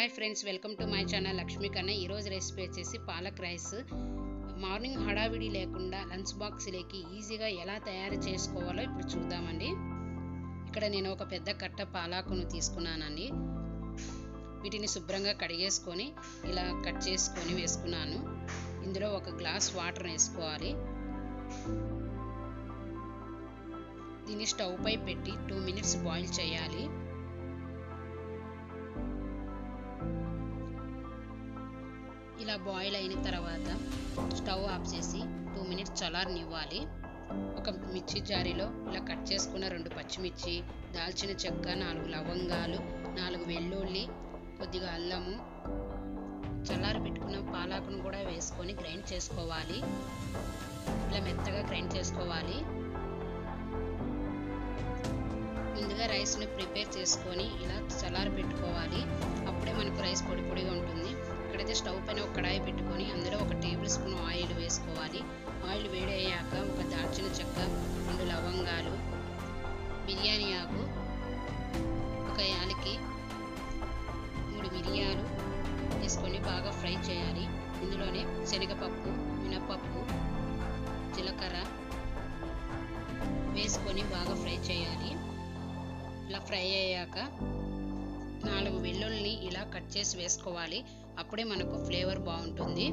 hi friends welcome to my channel Lakshmi Kanna ఈరోజు recipe వచ్చేసి palak rice morning హడావిడి లేకుండా లంచ్ బాక్స్లోకి ఈజీగా ఎలా తయారు చేసుకోవాలో ఇప్పుడు చూద్దామండి ఇక్కడ నేను ఒక పెద్ద కట్ట పాలాకును తీసుకున్నానండి వీటిని శుభ్రంగా కడిగేసుకొని ఇలా కట్ చేసుకొని వేసుకున్నాను ఇందులో ఒక గ్లాస్ వాటర్ వేసుకోవాలి దీన్ని స్టవ్ పై పెట్టి టూ మినిట్స్ బాయిల్ చేయాలి ఇలా బాయిల్ అయిన తర్వాత స్టవ్ ఆఫ్ చేసి టూ మినిట్స్ చల్లారనివ్వాలి ఒక మిర్చి జారీలో ఇలా కట్ చేసుకున్న రెండు పచ్చిమిర్చి దాల్చిన చెక్క నాలుగు లవంగాలు నాలుగు వెల్లుల్లి కొద్దిగా అల్లము చల్లారి పెట్టుకున్న పాలాకును కూడా వేసుకొని గ్రైండ్ చేసుకోవాలి ఇలా మెత్తగా గ్రైండ్ చేసుకోవాలి ముందుగా రైస్ని ప్రిపేర్ చేసుకొని ఇలా చల్లారి పెట్టుకోవాలి అప్పుడే మనకు రైస్ పొడి పొడిగా ఉంటుంది ఇక్కడైతే స్టవ్ పైన ఒక కడాయి పెట్టుకొని అందులో ఒక టేబుల్ స్పూన్ ఆయిల్ వేసుకోవాలి ఆయిల్ వేడి అయ్యాక ఒక దాల్చిన చెక్క రెండు లవంగాలు బిర్యానీ ఆకు ఒక యాలకి మూడు మిరియాలు తీసుకొని బాగా ఫ్రై చేయాలి ఇందులోనే శనగపప్పు మినపప్పు జీలకర్ర వేసుకొని బాగా ఫ్రై చేయాలి ఇలా ఫ్రై అయ్యాక నాలుగు వెల్లుల్ని ఇలా కట్ చేసి వేసుకోవాలి అప్పుడే మనకు ఫ్లేవర్ బాగుంటుంది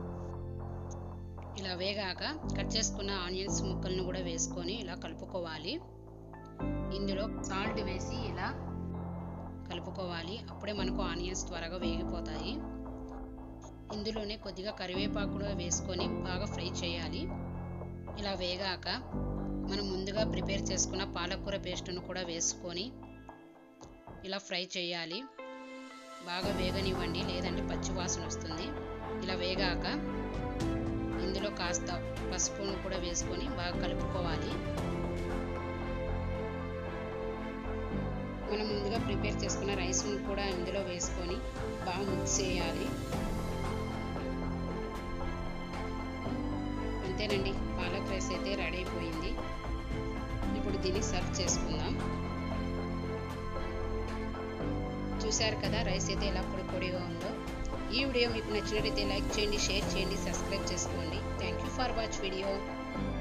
ఇలా వేగాక కట్ చేసుకున్న ఆనియన్స్ ముక్కలను కూడా వేసుకొని ఇలా కలుపుకోవాలి ఇందులో సాల్ట్ వేసి ఇలా కలుపుకోవాలి అప్పుడే మనకు ఆనియన్స్ త్వరగా వేగిపోతాయి ఇందులోనే కొద్దిగా కరివేపాకు కూడా వేసుకొని బాగా ఫ్రై చేయాలి ఇలా వేగాక మనం ముందుగా ప్రిపేర్ చేసుకున్న పాలకూర పేస్ట్ను కూడా వేసుకొని ఇలా ఫ్రై చేయాలి బాగా వేగనివ్వండి లేదంటే పచ్చి వాసన వస్తుంది ఇలా వేగాక ఇందులో కాస్త పసుపును కూడా వేసుకొని బాగా కలుపుకోవాలి మనం ముందుగా ప్రిపేర్ చేసుకున్న రైస్ను కూడా ఇందులో వేసుకొని బాగా మిక్స్ చేయాలి అంతేనండి పాలక్ రైస్ అయితే రెడీ అయిపోయింది ఇప్పుడు దీన్ని సర్వ్ చేసుకుందాం చూశారు కదా రైస్ అయితే ఎలా పొడి పొడిగా ఉందో ఈ వీడియో మీకు నచ్చినట్లయితే లైక్ చేయండి షేర్ చేయండి సబ్స్క్రైబ్ చేసుకోండి thank you for watch video